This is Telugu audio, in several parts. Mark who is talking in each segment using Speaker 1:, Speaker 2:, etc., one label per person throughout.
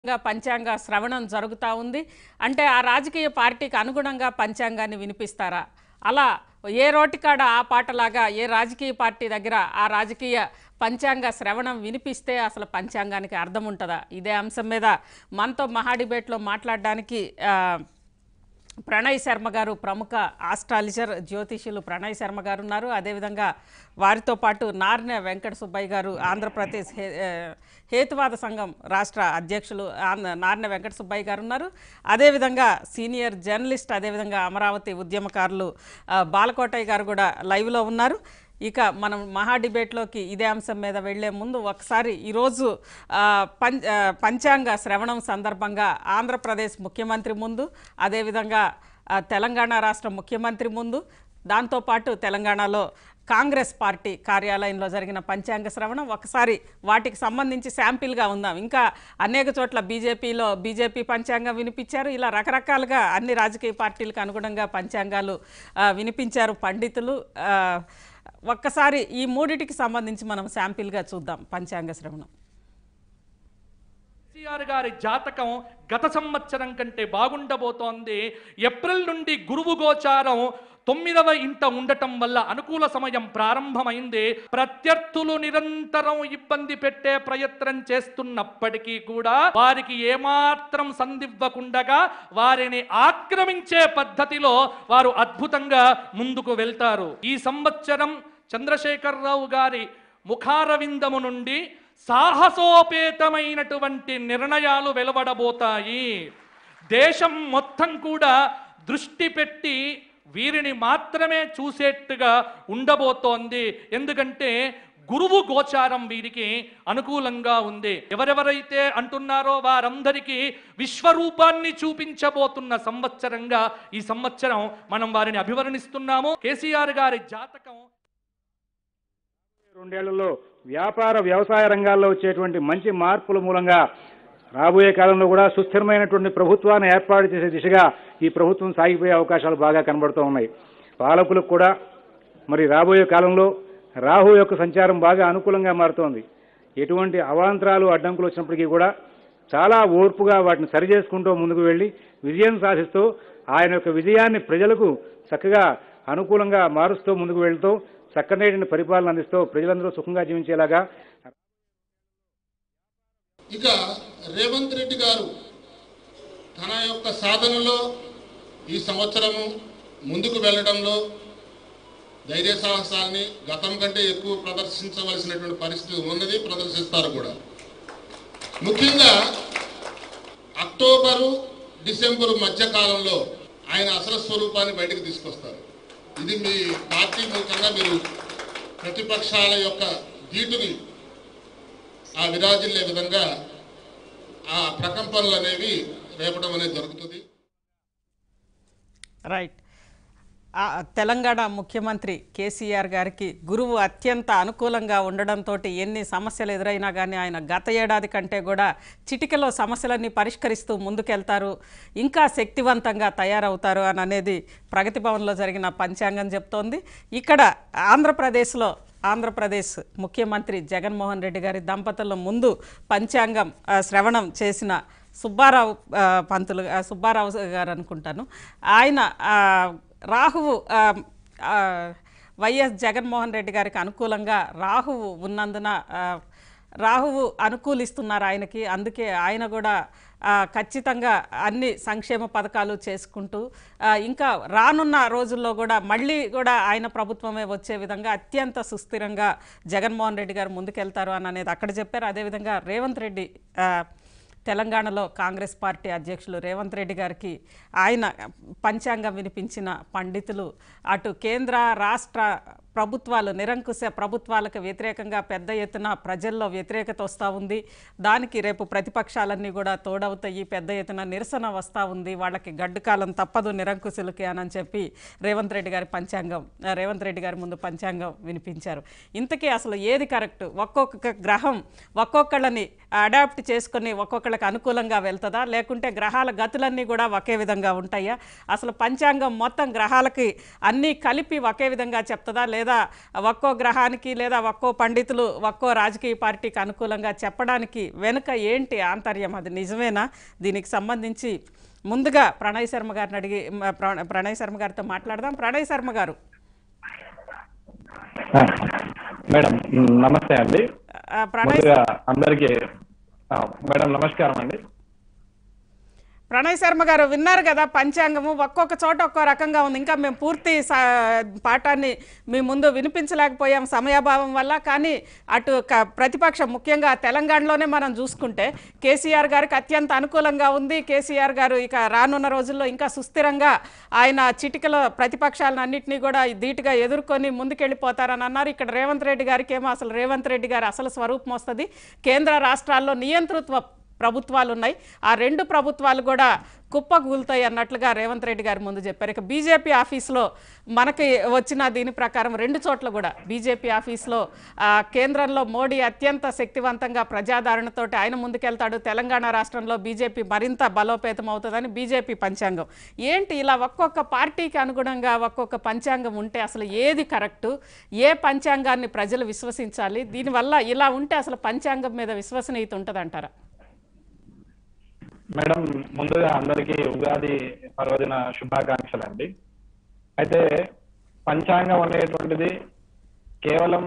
Speaker 1: గా పంచాంగ శ్రవణం జరుగుతూ ఉంది అంటే ఆ రాజకీయ పార్టీకి అనుగుణంగా పంచాంగాన్ని వినిపిస్తారా అలా ఏ రోటికాడ ఆ పాటలాగా ఏ రాజకీయ పార్టీ దగ్గర ఆ రాజకీయ పంచాంగ శ్రవణం వినిపిస్తే అసలు పంచాంగానికి అర్థం ఉంటుందా ఇదే అంశం మీద మనతో మహా డిబేట్లో మాట్లాడడానికి ఆ, ప్రణయ్ శర్మ గారు ప్రముఖ ఆస్ట్రాలజర్ జ్యోతిష్యులు ప్రణయ్ శర్మ గారు ఉన్నారు అదేవిధంగా వారితో పాటు నార్నె వెంకట సుబ్బయ్య గారు ఆంధ్రప్రదేశ్ హే ఏ, హేతువాద సంఘం రాష్ట్ర అధ్యక్షులు ఆంధ్ర- నార్నె వెంకట సుబ్బయ్య గారు ఉన్నారు అదేవిధంగా సీనియర్ జర్నలిస్ట్ అదేవిధంగా అమరావతి ఉద్యమకారులు ఆ, బాలకోటయ్య గారు కూడా లైవ్లో ఉన్నారు ఇక మనం మహా డిబేట్లోకి ఇదే అంశం మీద వెళ్లే ముందు ఒకసారి ఈరోజు ఆ, పం ఆ, పంచాంగ శ్రవణం సందర్భంగా ఆంధ్రప్రదేశ్ ముఖ్యమంత్రి ముందు అదేవిధంగా ఆ, తెలంగాణ రాష్ట్ర ముఖ్యమంత్రి ముందు దాంతోపాటు తెలంగాణలో కాంగ్రెస్ పార్టీ కార్యాలయంలో జరిగిన పంచాంగ శ్రవణం ఒకసారి వాటికి సంబంధించి శాంపిల్గా ఉందాం ఇంకా అనేక చోట్ల బీజేపీలో బీజేపీ పంచాంగం వినిపించారు ఇలా రకరకాలుగా అన్ని రాజకీయ పార్టీలకు అనుగుణంగా పంచాంగాలు ఆ, వినిపించారు పండితులు ఆ, ఒక్కసారి ఈ మూడిటికి సంబంధించి మనం శాంపిల్గా చూద్దాం పంచాంగ శ్రవణం
Speaker 2: కేసీఆర్ గారి జాతకం గత సంవత్సరం కంటే బాగుండబోతోంది ఏప్రిల్ నుండి గురువు గోచారం తొమ్మిదవ ఇంట ఉండటం వల్ల అనుకూల సమయం ప్రారంభమైంది ప్రత్యర్థులు నిరంతరం ఇబ్బంది పెట్టే ప్రయత్నం చేస్తున్నప్పటికీ కూడా వారికి ఏమాత్రం సందివ్వకుండగా వారిని ఆక్రమించే పద్ధతిలో వారు అద్భుతంగా ముందుకు వెళ్తారు ఈ సంవత్సరం చంద్రశేఖరరావు గారి ముఖారవిందము నుండి సాహసోపేతమైనటువంటి నిర్ణయాలు వెలువడబోతాయి దేశం మొత్తం కూడా దృష్టి పెట్టి వీరిని మాత్రమే చూసేట్టుగా ఉండబోతోంది ఎందుకంటే గురువు గోచారం వీరికి అనుకూలంగా ఉంది ఎవరెవరైతే అంటున్నారో వారందరికీ విశ్వరూపాన్ని చూపించబోతున్న సంవత్సరంగా ఈ సంవత్సరం మనం వారిని అభివర్ణిస్తున్నాము కేసీఆర్ గారి జాతకం
Speaker 3: రెండేళ్లలో వ్యాపార వ్యవసాయ రంగాల్లో వచ్చేటువంటి మంచి మార్పుల మూలంగా రాబోయే కాలంలో కూడా సుస్థిరమైనటువంటి ప్రభుత్వాన్ని ఏర్పాటు చేసే దిశగా ఈ ప్రభుత్వం సాగిపోయే అవకాశాలు బాగా కనబడుతూ ఉన్నాయి పాలకులకు కూడా మరి రాబోయే కాలంలో రాహు యొక్క సంచారం బాగా అనుకూలంగా మారుతోంది ఎటువంటి అవాంతరాలు అడ్డంకులు వచ్చినప్పటికీ కూడా చాలా ఓర్పుగా వాటిని సరిచేసుకుంటూ ముందుకు వెళ్ళి విజయం సాధిస్తూ ఆయన యొక్క విజయాన్ని ప్రజలకు చక్కగా అనుకూలంగా మారుస్తూ ముందుకు వెళ్తూ చక్కనైన పరిపాలన అందిస్తూ ప్రజలందరూ సుఖంగా జీవించేలాగా
Speaker 4: ఇక రేవంత్ రెడ్డి గారు తన యొక్క సాధనలో ఈ సంవత్సరము ముందుకు వెళ్ళడంలో ధైర్య సాహసాన్ని గతం కంటే ఎక్కువ ప్రదర్శించవలసినటువంటి పరిస్థితి ఉన్నది ప్రదర్శిస్తారు కూడా ముఖ్యంగా అక్టోబరు డిసెంబరు మధ్య కాలంలో ఆయన అసలు స్వరూపాన్ని బయటకు తీసుకొస్తారు ఇది మీ పార్టీ ముఖ్యంగా మీరు ప్రతిపక్షాల యొక్క ధీటుని ఆ విరాజిల్లే విధంగా ఆ ప్రకంపనలు అనేవి రేపడం అనేది జరుగుతుంది
Speaker 1: రైట్ ఆ, తెలంగాణ ముఖ్యమంత్రి కేసీఆర్ గారికి గురువు అత్యంత అనుకూలంగా ఉండడంతో ఎన్ని సమస్యలు ఎదురైనా కానీ ఆయన గత ఏడాది కంటే కూడా చిటికెలో సమస్యలన్నీ పరిష్కరిస్తూ ముందుకెళ్తారు ఇంకా శక్తివంతంగా తయారవుతారు అని అనేది ప్రగతి భవన్లో జరిగిన పంచాంగం చెప్తోంది ఇక్కడ ఆంధ్రప్రదేశ్లో ఆంధ్రప్రదేశ్ ముఖ్యమంత్రి జగన్మోహన్ రెడ్డి గారి దంపతుల ముందు పంచాంగం ఆ, శ్రవణం చేసిన సుబ్బారావు ఆ, పంతులు ఆ, సుబ్బారావు గారు అనుకుంటాను ఆయన ఆ, రాహువు ఆ, ఆ, వైఎస్ జగన్మోహన్ రెడ్డి గారికి అనుకూలంగా రాహువు ఉన్నందున ఆ, రాహువు అనుకూలిస్తున్నారు ఆయనకి అందుకే ఆయన కూడా ఆ, ఖచ్చితంగా అన్ని సంక్షేమ పథకాలు చేసుకుంటూ ఆ, ఇంకా రానున్న రోజుల్లో కూడా మళ్ళీ కూడా ఆయన ప్రభుత్వమే వచ్చే విధంగా అత్యంత సుస్థిరంగా జగన్మోహన్ రెడ్డి గారు ముందుకెళ్తారు అని అనేది అక్కడ చెప్పారు అదేవిధంగా రేవంత్ రెడ్డి ఆ, తెలంగాణలో కాంగ్రెస్ పార్టీ అధ్యక్షులు రేవంత్ రెడ్డి గారికి ఆయన పంచాంగం వినిపించిన పండితులు అటు కేంద్ర రాష్ట్ర ప్రభుత్వాలు నిరంకుశ ప్రభుత్వాలకు వ్యతిరేకంగా పెద్ద ఎత్తున ప్రజల్లో వ్యతిరేకత వస్తూ ఉంది దానికి రేపు ప్రతిపక్షాలన్నీ కూడా తోడవుతాయి పెద్ద ఎత్తున నిరసన వస్తూ ఉంది వాళ్ళకి గడ్డు కాలం తప్పదు నిరంకుశులకి అని చెప్పి రేవంత్ రెడ్డి గారి పంచాంగం ఆ, రేవంత్ రెడ్డి గారి ముందు పంచాంగం వినిపించారు ఇంతకీ అసలు ఏది కరెక్ట్ ఒక్కొక్క గ్రహం ఒక్కొక్కళ్ళని అడాప్ట్ చేసుకొని ఒక్కొక్కళ్ళకి అనుకూలంగా వెళ్తుందా లేకుంటే గ్రహాల గతులన్నీ కూడా ఒకే విధంగా ఉంటాయా అసలు పంచాంగం మొత్తం గ్రహాలకి అన్నీ కలిపి ఒకే విధంగా చెప్తుందా లేదా లేదా ఒక్కో గ్రహానికి లేదా ఒక్కో పండితులు ఒక్కో రాజకీయ పార్టీకి అనుకూలంగా చెప్పడానికి వెనుక ఏంటి ఆంతర్యం అది నిజమేనా దీనికి సంబంధించి ముందుగా ప్రణయ్ శర్మ గారిని అడిగి మ- ప్ర- ప్రణయ్ శర్మ గారితో మాట్లాడదాం ప్రణయ్ శర్మ గారు
Speaker 5: ఆ, మేడం మ్, నమస్తే అండి
Speaker 1: ఆ, ప్రణయ్
Speaker 5: ముందుగా అందరికి ఆ, మేడం నమస్కారం అండి
Speaker 1: ప్రణయ్ శర్మ గారు విన్నారు కదా పంచాంగము ఒక్కొక్క చోట ఒక్కో రకంగా ఉంది ఇంకా మేము పూర్తి సా- పాఠాన్ని మీ ముందు వినిపించలేకపోయాం సమయాభావం వల్ల కానీ అటు క- ప్రతిపక్షం ముఖ్యంగా తెలంగాణలోనే మనం చూసుకుంటే కేసీఆర్ గారికి అత్యంత అనుకూలంగా ఉంది కేసీఆర్ గారు ఇక రానున్న రోజుల్లో ఇంకా సుస్థిరంగా ఆయన చిటికలో ప్రతిపక్షాలను అన్నింటినీ కూడా ధీటుగా ఎదుర్కొని ముందుకెళ్ళిపోతారని అన్నారు ఇక్కడ రేవంత్ రెడ్డి గారికి ఏమో అసలు రేవంత్ రెడ్డి గారు అసలు స్వరూపం వస్తుంది కేంద్ర రాష్ట్రాల్లో నియంతృత్వ ప్రభుత్వాలు ఉన్నాయి ఆ రెండు ప్రభుత్వాలు కూడా కుప్పకూలుతాయి అన్నట్లుగా రేవంత్ రెడ్డి గారు ముందు చెప్పారు ఇక బీజేపీ ఆఫీస్లో మనకి వచ్చిన దీని ప్రకారం రెండు చోట్ల కూడా బీజేపీ ఆఫీస్లో ఆ, కేంద్రంలో మోడీ అత్యంత శక్తివంతంగా ప్రజాదరణతో ఆయన ముందుకెళ్తాడు తెలంగాణ రాష్ట్రంలో బీజేపీ మరింత బలోపేతం అవుతుందని బీజేపీ పంచాంగం ఏంటి ఇలా ఒక్కొక్క పార్టీకి అనుగుణంగా ఒక్కొక్క పంచాంగం ఉంటే అసలు ఏది కరెక్టు ఏ పంచాంగాన్ని ప్రజలు విశ్వసించాలి దీనివల్ల ఇలా ఉంటే అసలు పంచాంగం మీద విశ్వసనీయత ఉంటుందంటారా
Speaker 5: మేడం ముందుగా అందరికీ ఉగాది పర్వదిన శుభాకాంక్షలు అండి అయితే పంచాంగం అనేటువంటిది కేవలం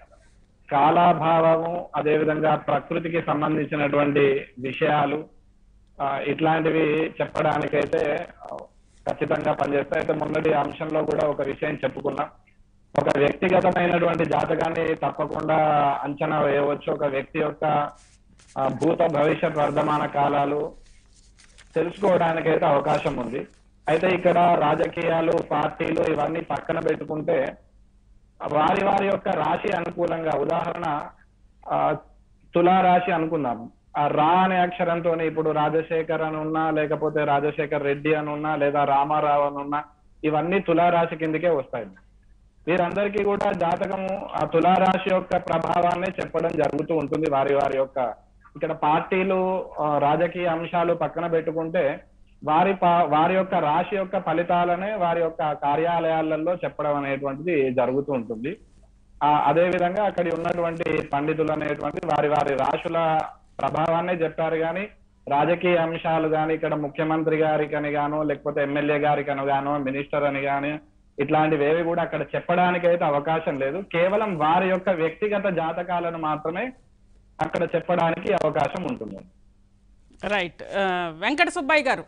Speaker 5: కాలాభావము అదేవిధంగా ప్రకృతికి సంబంధించినటువంటి విషయాలు ఆ, ఇట్లాంటివి చెప్పడానికైతే ఆ, ఖచ్చితంగా పనిచేస్తాయి అయితే మొన్నటి అంశంలో కూడా ఒక విషయం చెప్పుకున్నాం ఒక వ్యక్తిగతమైనటువంటి జాతకాన్ని తప్పకుండా అంచనా వేయవచ్చు ఒక వ్యక్తి యొక్క ఆ, భూత భవిష్యత్ వర్ధమాన కాలాలు తెలుసుకోవడానికైతే అవకాశం ఉంది అయితే ఇక్కడ రాజకీయాలు పార్టీలు ఇవన్నీ పక్కన పెట్టుకుంటే వారి వారి యొక్క రాశి అనుకూలంగా ఉదాహరణ ఆ, తులారాశి అనుకుందాం ఆ రా అనే అక్షరంతో ఇప్పుడు రాజశేఖర్ అని ఉన్నా లేకపోతే రాజశేఖర్ రెడ్డి అని ఉన్నా లేదా రామారావు అని ఉన్నా ఇవన్నీ తులారాశి కిందకే వస్తాయి వీరందరికీ కూడా జాతకము ఆ తులారాశి యొక్క ప్రభావాన్ని చెప్పడం జరుగుతూ ఉంటుంది వారి వారి యొక్క ఇక్కడ పార్టీలు ఆ, రాజకీయ అంశాలు పక్కన పెట్టుకుంటే వారి పా- వారి యొక్క రాశి యొక్క ఫలితాలనే వారి యొక్క కార్యాలయాలలో చెప్పడం అనేటువంటిది జరుగుతూ ఉంటుంది ఆ అదే విధంగా అక్కడ ఉన్నటువంటి పండితులు అనేటువంటి వారి వారి రాశుల ప్రభావాన్ని చెప్పారు కానీ రాజకీయ అంశాలు కానీ ఇక్కడ ముఖ్యమంత్రి గారికి అని గాను లేకపోతే ఎమ్మెల్యే గారికి అని గాను మినిస్టర్ అని గాని ఇట్లాంటివి ఏవి కూడా అక్కడ చెప్పడానికి అయితే అవకాశం లేదు కేవలం వారి యొక్క వ్యక్తిగత జాతకాలను మాత్రమే అక్కడ చెప్పడానికి అవకాశం ఉంటుంది
Speaker 1: రైట్ ఆ, వెంకట సుబ్బయ్య గారు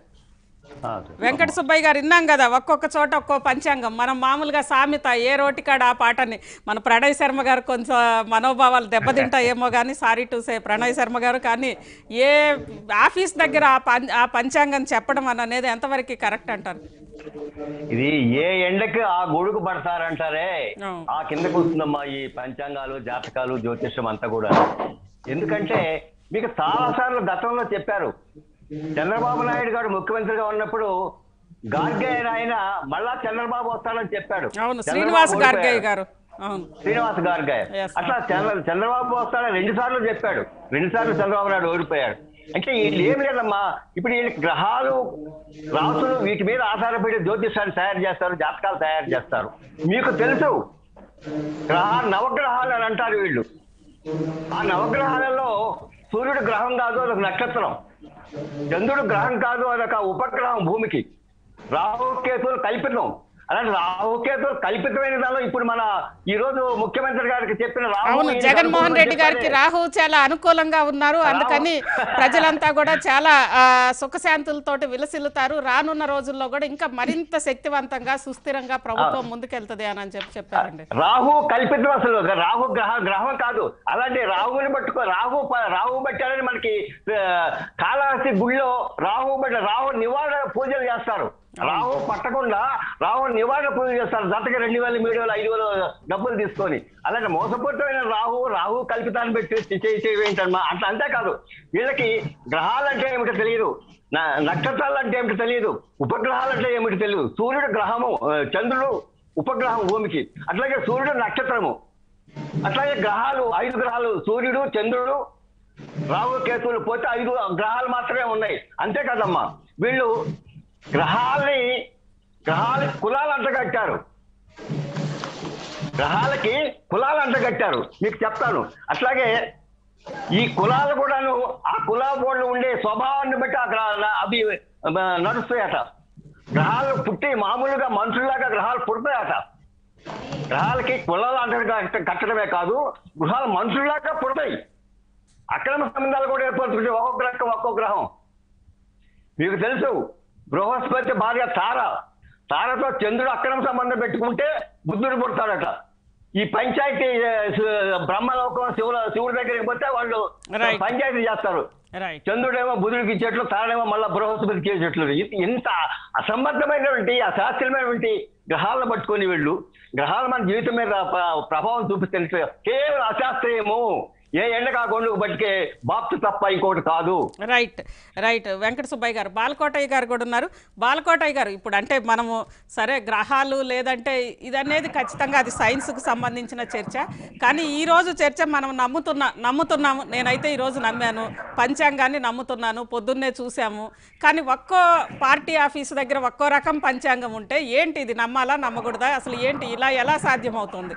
Speaker 1: వెంకట సుబ్బయ్య గారు విన్నాం కదా ఒక్కొక్క చోట ఒక్కో పంచాంగం మనం మామూలుగా సామెత ఏ రోటికాడ ఆ పాటని మన ప్రణయ్ శర్మ గారు కొంచెం మనోభావాలు దెబ్బతింటాయేమో కానీ sorry to say Pranay Sharma garu కానీ ఏ ఆఫీస్ దగ్గర ఆ పం ఆ పంచాంగం చెప్పడం అని అనేది ఎంతవరకు కరెక్ట్ అంటారు
Speaker 6: ఇది ఏ ఎండకి ఆ గొడుగు పడతారంటారే
Speaker 1: అవును.
Speaker 6: ఆ కిందకు వస్తుందమ్మా ఈ పంచాంగాలు జాతకాలు జ్యోతిష్యం అంతా కూడా ఎందుకంటే మీకు చాలా సార్లు గతంలో చెప్పారు చంద్రబాబు నాయుడు గారు ముఖ్యమంత్రిగా ఉన్నప్పుడు గార్గే అయిన ఆయన మళ్ళా చంద్రబాబు వస్తాడని చెప్పాడు
Speaker 1: అవును
Speaker 6: చంద్రబాబు
Speaker 1: శ్రీనివాస్ గార్గయ్య
Speaker 6: ఓడిపోయారు.
Speaker 1: గారు అవును
Speaker 6: శ్రీనివాస్ గార్గే
Speaker 1: Yes.
Speaker 6: అట్లా చంద్ర చంద్రబాబు వస్తాడని రెండు సార్లు చెప్పాడు రెండు సార్లు చంద్రబాబు నాయుడు ఓడిపోయాడు అంటే వీళ్ళు ఏం లేదమ్మా ఇప్పుడు వీళ్ళకి గ్రహాలు రాసులు వీటి మీద ఆధారపడి జ్యోతిషాన్ని తయారు చేస్తారు జాతకాలు తయారు చేస్తారు మీకు తెలుసు గ్రహ నవగ్రహాలు అని అంటారు వీళ్ళు ఆ నవగ్రహాలలో సూర్యుడు గ్రహం కాదు అదొక నక్షత్రం చంద్రుడు గ్రహం కాదు అదొక ఉపగ్రహం భూమికి రాహుకేతులు కల్పితం అలాంటి రాహుకేతులు కల్పితమైన దానిలో ఇప్పుడు మన ఈ రోజు ముఖ్యమంత్రి గారికి చెప్పిన రాహు
Speaker 1: అవును
Speaker 6: ఈయనకి
Speaker 1: జగన్మోహన్
Speaker 6: అనుకూలంగా
Speaker 1: రెడ్డి గారికి
Speaker 6: చెప్పారే.
Speaker 1: రాహు చాలా అనుకూలంగా ఉన్నారు అందుకని ప్రజలంతా కూడా చాలా ఆ, సుఖశాంతులతోటి విలసిల్లుతారు రానున్న రోజుల్లో కూడా ఇంకా మరింత శక్తివంతంగా సుస్థిరంగా ప్రభుత్వం ముందుకెళ్తది అని అని చెప్పి చెప్పారండి
Speaker 6: రాహు కల్పితం అసలు రాహు గ్రహ గ్రహం కాదు అలాంటి రాహుని పట్టుకో రాహు ప- రాహు పట్టారని మనకి ఆ, కాళహస్తి గుళ్ళో రాహు బట్టి రాహు నివారణ పూజలు చేస్తారు రాహు పట్టకుండా రాహు నివారణ పూజ చేస్తారు జతకి రెండు వేల మూడు వేల ఐదు వేల డబ్బులు తీసుకొని అలాంటి మోసపూరితమైన రాహు రాహు కల్పితాన్ని పెట్టి చేసేవేంటమ్మా అట్లా అంతేకాదు వీళ్ళకి గ్రహాలు అంటే ఏమిటో తెలియదు న- నక్షత్రాలు అంటే ఏమిటో తెలియదు ఉపగ్రహాలు అంటే ఏమిటో తెలియదు సూర్యుడు గ్రహము ఆ, చంద్రుడు ఉపగ్రహం భూమికి అట్లాగే సూర్యుడు నక్షత్రము అట్లాగే గ్రహాలు ఐదు గ్రహాలు సూర్యుడు చంద్రుడు రాహు కేతువులు పోతే ఐదు గ్రహాలు మాత్రమే ఉన్నాయి అంతే కదమ్మా వీళ్ళు గ్రహాల్ని గ్రహాలు కులాలు అంటగట్టారు గ్రహాలకి కులాలు అంటగట్టారు మీకు చెప్తాను అట్లాగే ఈ కులాలు కూడాను ఆ కులా బోర్డులు ఉండే స్వభావాన్ని బట్టి ఆ గ్రహ- అవి ఆ, నడుస్తాయట గ్రహాలు పుట్టి మామూలుగా మనుషుల్లాగా గ్రహాలు పుడతాయట గ్రహాలకి కులాలు అంట కట్టడమే కాదు గృహాలు మనుషుల్లాగా పుడతాయి అక్రమ సంబంధాలు కూడా ఏర్పడుతుంటాయి ఒక్కొక్క గ్రహం ఒక్కొక్క గ్రహం మీకు తెలుసు బృహస్పతి భార్య తార తారతో చంద్రుడు అక్రమ సంబంధం పెట్టుకుంటే బుద్ధుడు పుడతాడట ఈ పంచాయతీ ఏ, శి- బ్రహ్మలోకం శివుల శివుడి దగ్గరికి పోతే వాళ్ళు
Speaker 1: Right.
Speaker 6: పంచాయతీ చేస్తారు
Speaker 1: రైట్
Speaker 6: చంద్రుడేమో బుధుడికి ఇచ్చేట్లు తారడేమో మళ్ళా బృహస్పతికి ఇచ్చేట్లు ఇది ఇంత అసంబద్ధమైనటువంటి అశాస్త్రీయమైనటువంటి గ్రహాలను పట్టుకొని వీళ్ళు గ్రహాలు మన జీవితం మీద ప్ర- ప్రభావం చూపిస్తే కేవలం అశాస్త్రీయము ఏ ఎండ కాకుండా బట్టికే బాప్తు తప్ప ఇంకోటి కాదు
Speaker 1: రైట్ రైట్ వెంకట సుబ్బయ్య గారు బాలకోటయ్య గారు కూడా ఉన్నారు బాలకోటయ్య గారు ఇప్పుడు అంటే మనము సరే గ్రహాలు లేదంటే ఇదనేది ఖచ్చితంగా అది సైన్స్కు సంబంధించిన చర్చ కానీ ఈ రోజు చర్చ మనం నమ్ముతున్నా నమ్ముతున్నాము నేనైతే ఈరోజు నమ్మాను పంచాంగాన్ని నమ్ముతున్నాను పొద్దున్నే చూసాము కానీ ఒక్కో పార్టీ ఆఫీసు దగ్గర ఒక్కో రకం పంచాంగం ఉంటే ఏంటి ఇది నమ్మాలా నమ్మకూడదా అసలు ఏంటి ఇలా ఎలా సాధ్యమవుతుంది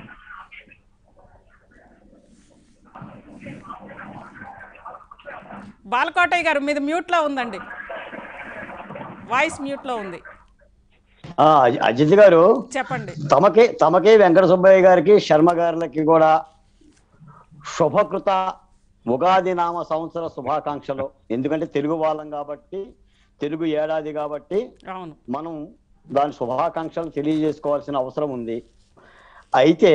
Speaker 1: బాలకోటయ్య గారు మీది మ్యూట్లో ఉందండి వాయిస్ మ్యూట్లో ఉంది
Speaker 7: ఆ, అజ- అజిత్ గారు
Speaker 1: చెప్పండి
Speaker 7: తమకి తమకి వెంకట సుబ్బయ్య గారికి శర్మ గారులకి కూడా శుభకృత ఉగాది నామ సంవత్సర శుభాకాంక్షలు ఎందుకంటే తెలుగు వాళ్ళం కాబట్టి తెలుగు ఏడాది కాబట్టి
Speaker 1: అవును
Speaker 7: మనం దాని శుభాకాంక్షలు తెలియజేసుకోవాల్సిన అవసరం ఉంది అయితే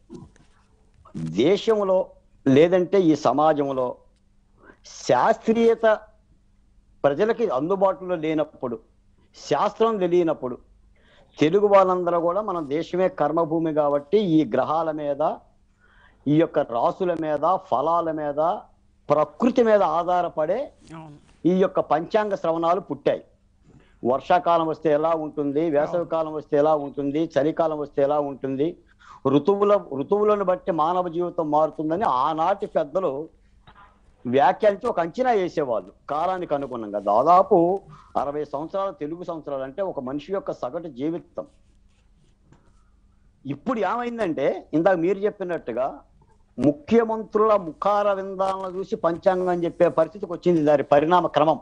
Speaker 7: దేశంలో లేదంటే ఈ సమాజంలో శాస్త్రీయత ప్రజలకి అందుబాటులో లేనప్పుడు శాస్త్రం తెలియనప్పుడు తెలుగు వాళ్ళందరూ కూడా మన దేశమే కర్మభూమి కాబట్టి ఈ గ్రహాల మీద ఈ యొక్క రాసుల మీద ఫలాల మీద ప్రకృతి మీద ఆధారపడే
Speaker 1: అవును
Speaker 7: ఈ యొక్క పంచాంగ శ్రవణాలు పుట్టాయి వర్షాకాలం వస్తే ఎలా ఉంటుంది వేసవి కాలం వస్తే ఎలా ఉంటుంది చలికాలం వస్తే ఎలా ఉంటుంది ఋతువుల ఋతువులను బట్టి మానవ జీవితం మారుతుందని ఆనాటి పెద్దలు వ్యాఖ్యానించి ఒక అంచనా వేసేవాళ్ళు కాలానికి అనుగుణంగా దాదాపు అరవై సంవత్సరాలు తెలుగు సంవత్సరాలు అంటే ఒక మనిషి యొక్క సగటు జీవితం ఇప్పుడు ఏమైందంటే ఇందాక మీరు చెప్పినట్టుగా ముఖ్యమంత్రుల ముఖార విందాలను చూసి పంచాంగం చెప్పే పరిస్థితికి వచ్చింది దాని పరిణామ క్రమం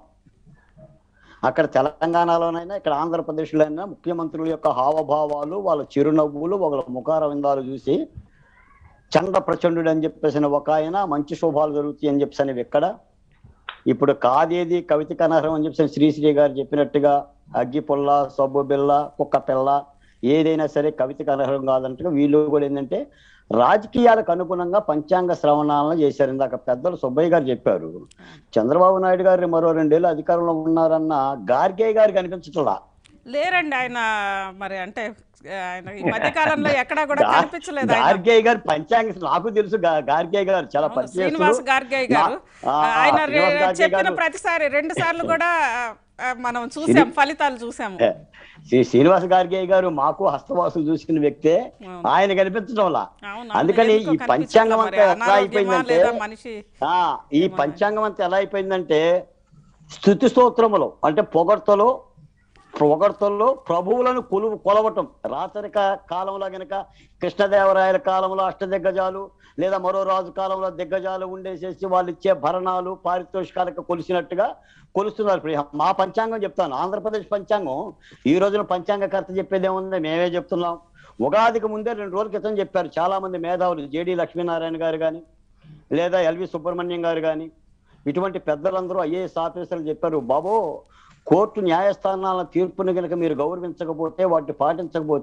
Speaker 7: అక్కడ తెలంగాణలోనైనా ఇక్కడ ఆంధ్రప్రదేశ్లో అయినా ముఖ్యమంత్రుల యొక్క హావభావాలు వాళ్ళ చిరునవ్వులు వాళ్ళ ముఖార విందాలు చూసి చండ ప్రచండు అని చెప్పేసిన ఒక ఆయన మంచి శుభాలు జరుగుతాయి అని చెప్పేసి ఎక్కడ ఇప్పుడు కాదేది కవిత కనహరం అని చెప్పేసి శ్రీశ్రీ గారు చెప్పినట్టుగా అగ్గి పుల్ల సబ్బు బిల్ల కుక్క పిల్ల ఏదైనా సరే కవిత కనహరం కాదంటే వీళ్ళు కూడా ఏంటంటే రాజకీయాలకు అనుగుణంగా పంచాంగ శ్రవణాలను చేశారు ఇందాక పెద్దలు సుబ్బయ్య గారు చెప్పారు చంద్రబాబు నాయుడు గారు మరో రెండేళ్ళు అధికారంలో ఉన్నారన్న గార్గే గారు కనిపించట్లా
Speaker 1: లేరండి ఆయన మరి అంటే ఆయన ఈ మధ్య కాలంలో ఎక్కడా కూడా
Speaker 7: గా-
Speaker 1: కనిపించలేదు ఆయన
Speaker 7: గార్గే గారు పంచాంగ నాకు తెలుసు గా- గార్గే గారు చాలా
Speaker 1: అవును,
Speaker 7: పరిచయస్తులు.
Speaker 1: శ్రీనివాస్ గార్గే గారు
Speaker 7: నా- ఆ,
Speaker 1: ఆయన
Speaker 7: ఆ,
Speaker 1: రే-
Speaker 7: శ్రీనివాస్ గార్గే
Speaker 1: చెప్పిన
Speaker 7: గారు-
Speaker 1: ప్రతిసారి రెండు సార్లు కూడా ఆ, మనం చూసాం ఫలితాలు చూసాము
Speaker 7: ఏ, శ్రీ శ్రీనివాస్ గార్గే గారు మాకు హస్తవాసులు చూసిన వ్యక్తే
Speaker 1: అవును.
Speaker 7: ఆయన కనిపించడం వల్ల
Speaker 1: అవును,
Speaker 7: అందుకని
Speaker 1: ఎందుకో
Speaker 7: ఈ
Speaker 1: కనిపించట్లా
Speaker 7: పంచాంగం
Speaker 1: మరి,
Speaker 7: అంతా ఎట్లా
Speaker 1: అనారోగ్యమా
Speaker 7: అయిపోయిందంటే
Speaker 1: లేదా మనిషి
Speaker 7: ఆ ఈ పంచాంగం అంతా ఎలా అయిపోయిందంటే స్థుతి స్తోత్రములు అంటే పొగడ్తలు పొగడ్తల్లో ప్రభువులను కొలువు కొలవటం రాచరిక కాలంలో గనక కృష్ణదేవరాయల కాలంలో అష్టదిగ్గజాలు లేదా మరో రాజు కాలంలో దిగ్గజాలు ఉండేసేసి వాళ్ళు ఇచ్చే భరణాలు పారితోషికాలకు కొలిసినట్టుగా కొలుస్తున్నారు ఇప్పుడు మా పంచాంగం చెప్తాను ఆంధ్రప్రదేశ్ పంచాంగం ఈ రోజున పంచాంగకర్త చెప్పేది ఏముంది మేమే చెప్తున్నాం ఉగాదికి ముందే రెండు రోజుల క్రితం చెప్పారు చాలా మంది మేధావులు జేడి లక్ష్మీనారాయణ గారు కానీ లేదా ఎల్వి సుబ్రహ్మణ్యం గారు కానీ ఇటువంటి పెద్దలందరూ ఐఏఎస్ ఆఫీసర్లు చెప్పారు బాబు కోర్టు న్యాయస్థానాల తీర్పుని కనుక మీరు గౌరవించకపోతే వాటిని పాటించకపోతే